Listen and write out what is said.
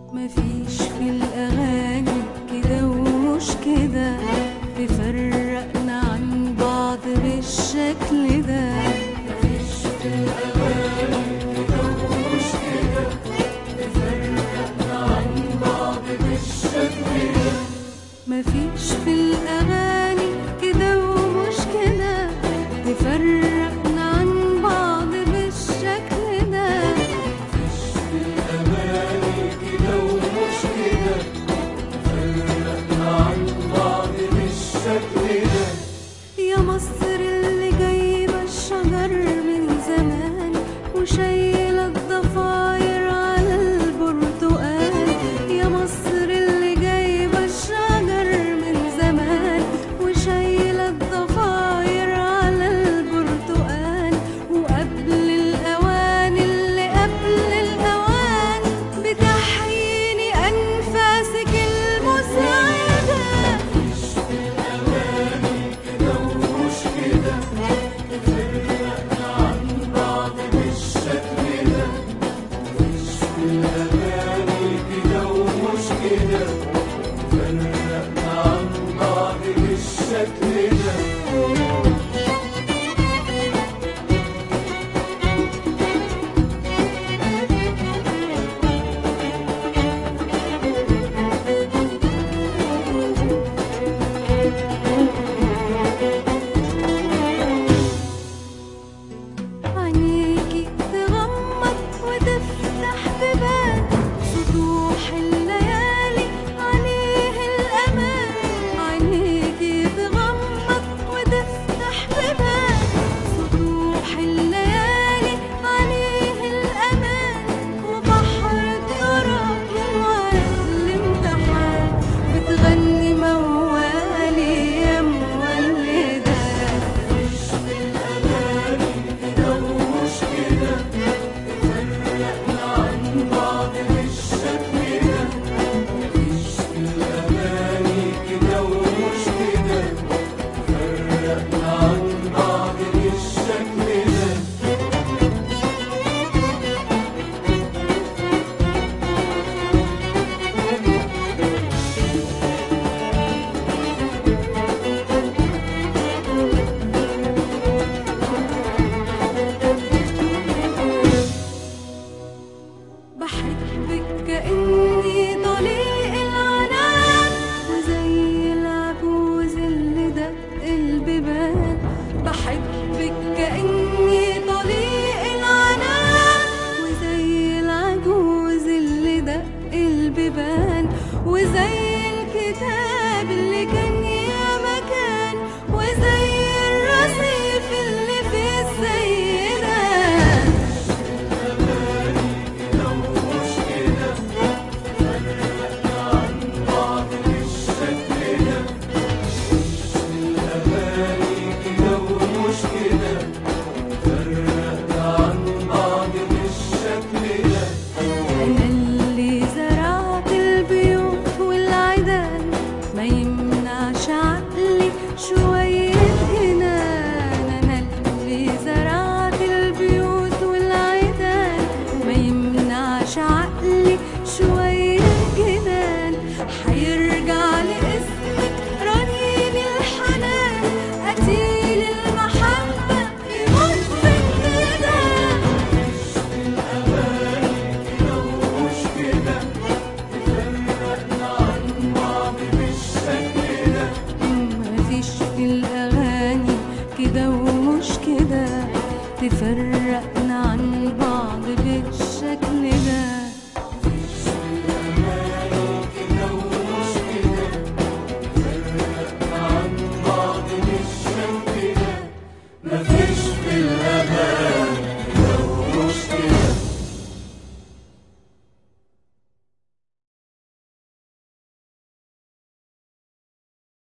مفيش في الأغاني كده ومش كده تفرقنا عن بعض بالشكل ده مفيش في الأغاني كده ومش كده تفرقنا عن بعض بالشكل ده مفيش في الأغاني كده ومش كده تفرقنا عن بعض بالشكل ده يا مصر اللي جايبة الشجر من زمان وشايلة الضفاير على البرتقال يا مصر اللي جايبة الشجر من زمان وشايلة الضفاير على البرتقال وقبل الأوان اللي قبل الأوان بتحييني أنفاسك المسعدة عينيكي تغمض وتفتح بيبان سطوح الليالي عليه الأمان عينيكي تغمض وتفتح بيبان سطوح الليالي عليه الأمان وبحر التراب ينوال الامتحان بتغني موالي يا مولدة بحبك كأني طليق العنان وزي العجوز اللي دق البيبان بحبك كأني طليق العنان وزي العجوز اللي دق البيبان وزي الكتاب اللي كان يا مكان وزي الرصيف اللي في السيدة أنا اللي زرعت البيوت والعيدان ما يمنعش عقلي شوية جنان أنا اللي زرعت البيوت والعيدان ما يمنعش عقلي شوية